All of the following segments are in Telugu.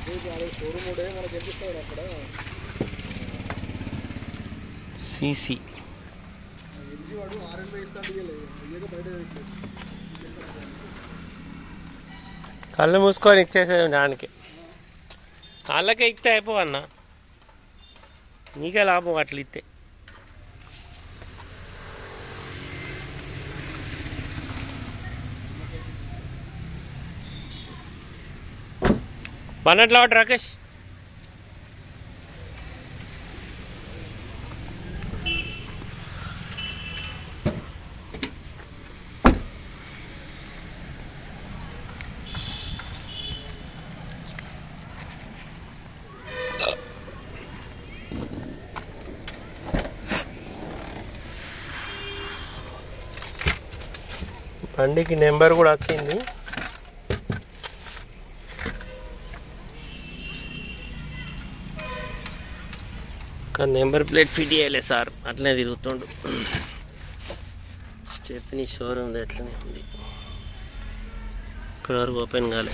షోరూమ్ ఉండే మనకి ఎంత ఇస్తాడు అక్కడ సీసీ ఎల్జీ వాడు ఆర్ఎన్బై ఇస్తాడు ఇయ్యలేదు ఇయ్యక బయట పెట్టాడు. కళ్ళు మూసుకొని ఇచ్చేసేది దానికి వాళ్ళకే ఇస్తే అయిపోవన్న నీకే లాభం అట్లా ఇస్తే పన్నట్లో ఒకటి రాకేష్ బండికి నెంబర్ కూడా వచ్చింది కానీ నెంబర్ ప్లేట్ ఫిట్ చేయలే సార్ అట్లనే తిరుగుతుండు స్టెప్ని షోరూమ్ అట్లనే ఉంది ఇక్కడ వరకు ఓపెన్ కాలే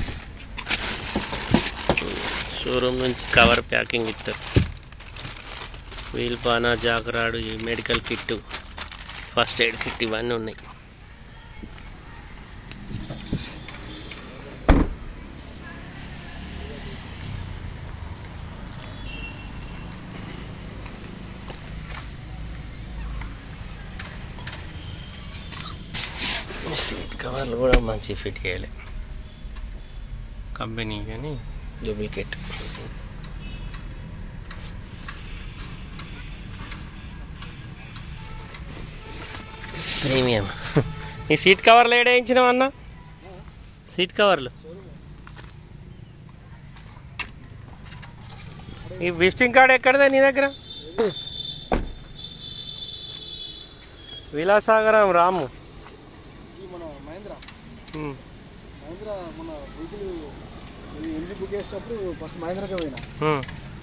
షోరూమ్ నుంచి కవర్ ప్యాకింగ్ ఇస్తారు వీల్ పానా జాకరాడు ఈ medical kit first aid kit ఇవన్నీ ఉన్నాయి సీట్ కవర్లు కూడా మంచి ఫిట్ చేయాలి కంపెనీ కానీ డూప్లికేట్ ప్రీమియం ఈ సీట్ కవర్లు ఏడేయించినావు అన్న సీట్ కవర్లు ఈ విజిటింగ్ కార్డ్ ఎక్కడదే నీ దగ్గర విలాసాగరం రాము ఇది మన మహేంద్ర ఉమ్, మహేంద్ర మన వెహికల్ ఎల్జీ బుక్ చేసేటప్పుడు ఫస్ట్ మహేంద్రకే పోయినా ఉమ్.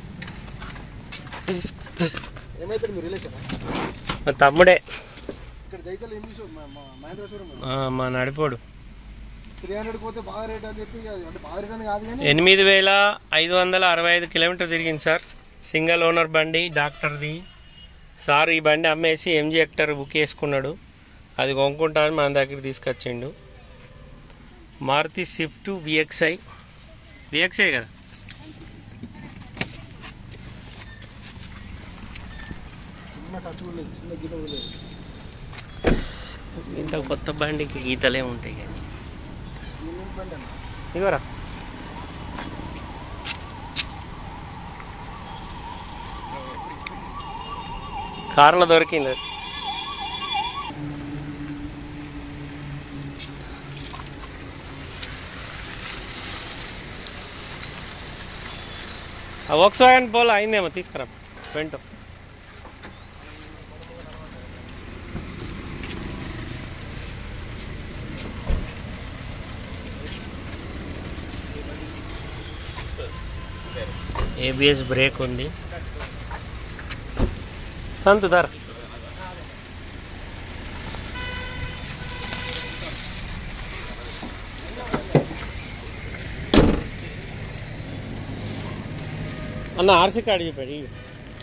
ఏమైతాడు మీ రిలేషన్ మా తమ్ముడే ఇక్కడ జైతల్ ఏం చూసావు మహేంద్ర షోరూమ్ ఆ, మా నడిపోడు త్రీ హండ్రెడ్ పోతే బాగా రేట్ అని చెప్పి అది అంటే బాగా రేట్ అని కాదు కానీ ఎనిమిది వేల ఐదు వందల అరవై ఐదు కిలోమీటర్ తిరిగింది సార్ సింగిల్ ఓనర్ బండి డాక్టర్ది సార్ ఈ బండి అమ్మేసి ఎంజీ హెక్టర్ బుక్ చేసుకున్నాడు అది కొనుక్కుంటానని మన దగ్గర తీసుకొచ్చిండు మారుతి స్విఫ్ట్ విఎక్స్ఐ విఎక్స్ఐ కదా చిన్న టచ్ కూడా లేదు చిన్న గీత కూడా లేదు ఇంత కొత్త బండికి గీతలే ఉంటాయి కానీ దీని బండి అన్న ఇగోరా కార్లో దొరికింది ఆ వక్స్ వ్యాగన్ పోలో అయిందేమో తీసుకురా వెంటో ఏబిఎస్ బ్రేక్ ఉంది సంతు ధర అన్న ఆర్సీ కార్డు చెప్పాడు ఇయ్యి.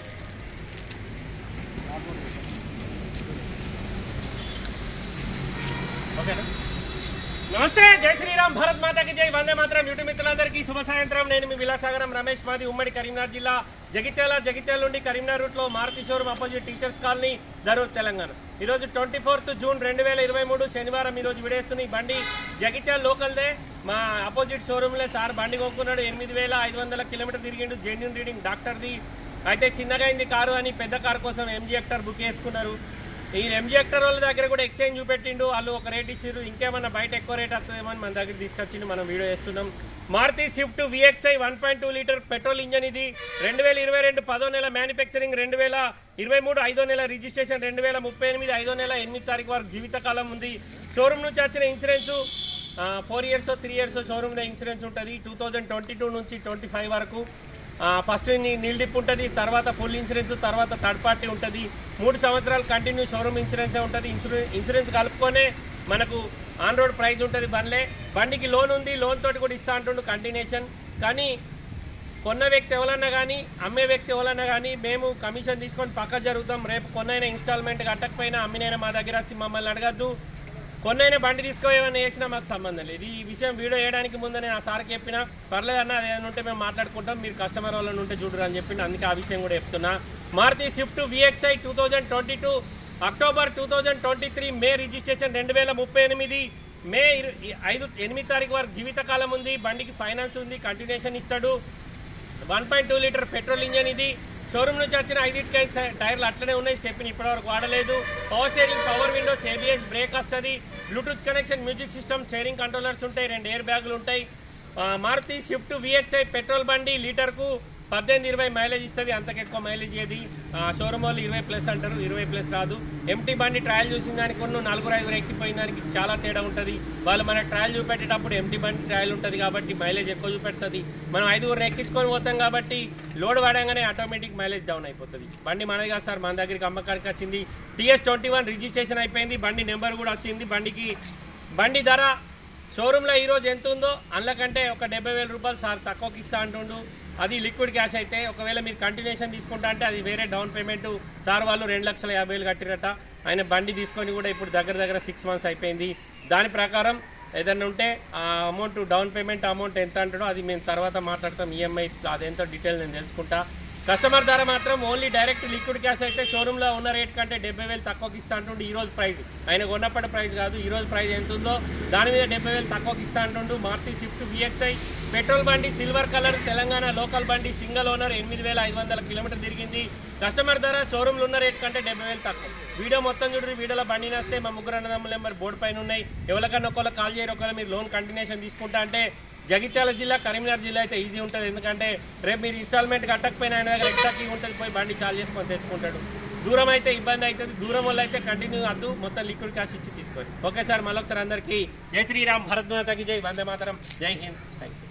నమస్తే జై శ్రీరామ్ భారత్ మాతాకి జై వందే మాత్రం యూట్యూబ్ మిత్రులందరికీ శుభ సాయంత్రం నేను మీ విలాసాగరం రమేష్ మాది ఉమ్మడి కరీంనగర్ జిల్లా జగిత్యాల జగిత్యాల నుండి కరీంనగర్ రూట్ లో Maruti showroom opposite teachers colony Darur Telangana ఈ రోజు ట్వంటీ ఫోర్త్ జూన్ రెండు వేల ఇరవై మూడు శనివారం ఈ రోజు విడేస్తున్న ఈ బండి జగిత్యాల లోకల్దే మా అపోజిట్ షోరూమ్ లే సార్ బండి కొనుక్కున్నాడు ఎనిమిది వేల ఐదు వందల కిలోమీటర్ తిరిగిండు జెన్యున్ రీడింగ్ డాక్టర్ది అయితే చిన్నగా అయింది కారు అని పెద్ద కారు కోసం ఎంజీ హెక్టర్ బుక్ చేసుకున్నారు ఈ ఎంజీ హెక్టర్ వాళ్ళ దగ్గర కూడా ఎక్స్చేంజ్ చూపెట్టిండు వాళ్ళు ఒక రేట్ ఇచ్చారు ఇంకేమన్నా బయట ఎక్కువ రేట్ వస్తుందేమో అని మన దగ్గర తీసుకొచ్చిండు మనం వీడియో చేస్తున్నాం Maruti Swift VXI one point two litre petrol engine ఇది రెండు వేల ఇరవై రెండు పదో నెల మ్యానుఫ్యాక్చరింగ్ రెండు వేల ఇరవై మూడు ఐదో నెల రిజిస్ట్రేషన్ రెండు వేల ముప్పై ఎనిమిది ఐదో నెల ఎనిమిది తారీఖు వరకు జీవితకాలం ఉంది షోరూమ్ నుంచి వచ్చిన insurance four years three years షోరూమ్లో ఇన్సూరెన్స్ ఉంటుంది టూ థౌజండ్ ట్వంటీ టూ నుంచి ట్వంటీ ఫైవ్ వరకు ఫస్ట్ నీల్ డిప్ ఉంటుంది తర్వాత ఫుల్ ఇన్సూరెన్స్ తర్వాత థర్డ్ పార్టీ ఉంటుంది మూడు సంవత్సరాలు కంటిన్యూ షోరూమ్ ఇన్సూరెన్స్ ఉంటుంది ఇన్సూరెన్స్ ఇన్సూరెన్స్ కలుపుకొనే మనకు ఆన్ రోడ్ ప్రైస్ ఉంటుంది బండ్లే బండికి లోన్ ఉంది లోన్ తోటి కూడా ఇస్తా అంటుండు కంటిన్యూషన్ కానీ కొన్న వ్యక్తి ఎవరన్నా కానీ అమ్మే వ్యక్తి ఎవరన్నా కానీ మేము కమిషన్ తీసుకొని పక్క జరుగుతాం రేపు కొన్నైనా ఇన్స్టాల్మెంట్ కట్టకపోయినా అమ్మినైనా మా దగ్గర వచ్చి మమ్మల్ని అడగద్దు కొన్నైనా బండి తీసుకోవాలని వేసినా మాకు సంబంధం లేదు ఈ విషయం వీడియో వేయడానికి ముందు నేను ఆ సార్కి చెప్పినా పర్లేదు అన్న అదేమైనా ఉంటే మేము మాట్లాడుకుంటాం మీరు కస్టమర్ వాళ్ళని ఉంటే చూడరు అని చెప్పి అందుకే ఆ విషయం కూడా చెప్తున్నా Maruti Swift VXI two thousand twenty two October two thousand twenty three May registration రెండు వేల ముప్పై ఎనిమిది మే ఇరు- ఈ ఐదు ఎనిమిది తారీఖు వరకు జీవితకాలం ఉంది బండికి ఫైనాన్స్ ఉంది కంటిన్యూషన్ ఇస్తాడు one point two litre petrol engine ఇది షోరూమ్ నుంచి వచ్చిన ఐదింటికి టైర్లు అట్లనే ఉన్నాయి స్టెప్ని ఇప్పటివరకు వాడలేదు power steering power windows ABS brake వస్తుంది bluetooth connection music system steering controllers ఉంటాయి రెండు ఎయిర్ బ్యాగులు ఉంటాయి ఆ, మారుతి స్విఫ్ట్ విఎక్స్ఐ పెట్రోల్ బండి లీటర్కు పద్దెనిమిది ఇరవై మైలేజ్ ఇస్తుంది అంతకు ఎక్కువ మైలేజ్ ఏది షోరూమ్ వాళ్ళు ఇరవై ప్లస్ అంటారు ఇరవై ప్లస్ రాదు ఎంటీ బండి ట్రయల్ చూసిన దానికి ఉన్న నలుగురు ఐదుగురు ఎక్కిపోయిన దానికి చాలా తేడా ఉంటుంది వాళ్ళు మన ట్రయల్ చూపెట్టేటప్పుడు ఎంటీ బండి ట్రయల్ ఉంటుంది కాబట్టి మైలేజ్ ఎక్కువ చూపెడుతుంది మనం ఐదుగురు ఎక్కించుకొని పోతాం కాబట్టి లోడ్ వాడంగానే ఆటోమేటిక్ మైలేజ్ డౌన్ అయిపోతుంది బండి మనది కాదు సార్ మన దగ్గరికి అమ్మకానికి వచ్చింది టీఎస్ ట్వంటీ వన్ రిజిస్ట్రేషన్ అయిపోయింది బండి నెంబర్ కూడా వచ్చింది బండికి బండి ధర షోరూంలో ఈ రోజు ఎంత ఉందో అందుకంటే ఒక డెబ్బై వేల రూపాయలు సార్ తక్కువకి ఇస్తా అంటుండు అది లిక్విడ్ క్యాష్ అయితే ఒకవేళ మీరు కంటిన్యూషన్ తీసుకుంటా అంటే అది వేరే డౌన్ పేమెంట్ సార్ వాళ్ళు రెండు లక్షల యాభై వేలు కట్టిరట ఆయన బండి తీసుకొని కూడా ఇప్పుడు దగ్గర దగ్గర సిక్స్ మంత్స్ అయిపోయింది దాని ప్రకారం ఏదైనా ఉంటే ఆ అమౌంట్ డౌన్ పేమెంట్ అమౌంట్ ఎంత అంటాడో అది మేము తర్వాత మాట్లాడతాం ఈఎంఐ అదెంతో డీటెయిల్ నేను తెలుసుకుంటా కస్టమర్ ధర మాత్రం ఓన్లీ డైరెక్ట్ లిక్విడ్ క్యాష్ అయితే షోరూంలో ఉన్న రేట్ కంటే డెబ్బై వేలు తక్కువకి ఇస్తా అంటుండు ఈ రోజు ప్రైస్ ఆయన కొన్నప్పటి ప్రైస్ కాదు ఈ రోజు ప్రైస్ ఎంత ఉందో దాని మీద డెబ్బై వేలు తక్కువకి ఇస్తా అంటుండు మారుతి స్విఫ్ట్ విఎక్స్ఐ పెట్రోల్ బండి సిల్వర్ కలర్ తెలంగాణ లోకల్ బండి సింగిల్ ఓనర్ ఎనిమిది వేల ఐదు వందల కిలోమీటర్ తిరిగింది కస్టమర్ ధర షోరూంలో ఉన్న రేట్ కంటే డెబ్బై వేలు తక్కువ వీడియో మొత్తం చూడండి వీడియోలో బండి నస్తే మా ముగ్గురు అన్నదమ్ముల నెంబర్ బోర్డు పైన ఉన్నాయి ఎవరికన్నా ఒకళ్ళు కాల్ చేయరు ఒకవేళ మీరు లోన్ కంటిన్యూషన్ తీసుకుంటా అంటే జగిత్యాల జిల్లా కరీంనగర్ జిల్లా అయితే ఈజీ ఉంటుంది ఎందుకంటే రేపు మీరు ఇన్స్టాల్మెంట్ కట్టకపోయినా ఆయన దగ్గర ఎగ్జాక్ట్లీ ఉంటుంది పోయి బండి చాలు చేసుకొని తెచ్చుకుంటాడు దూరం అయితే ఇబ్బంది అవుతుంది దూరం వల్ల అయితే కంటిన్యూ అద్దు మొత్తం లిక్విడ్ క్యాష్ ఇచ్చి తీసుకోండి ఓకే సార్ మళ్ళొకసారి అందరికీ జై శ్రీరామ్ భరత్ మాతకి జై వందే మాతరం జై హింద్ థ్యాంక్ యూ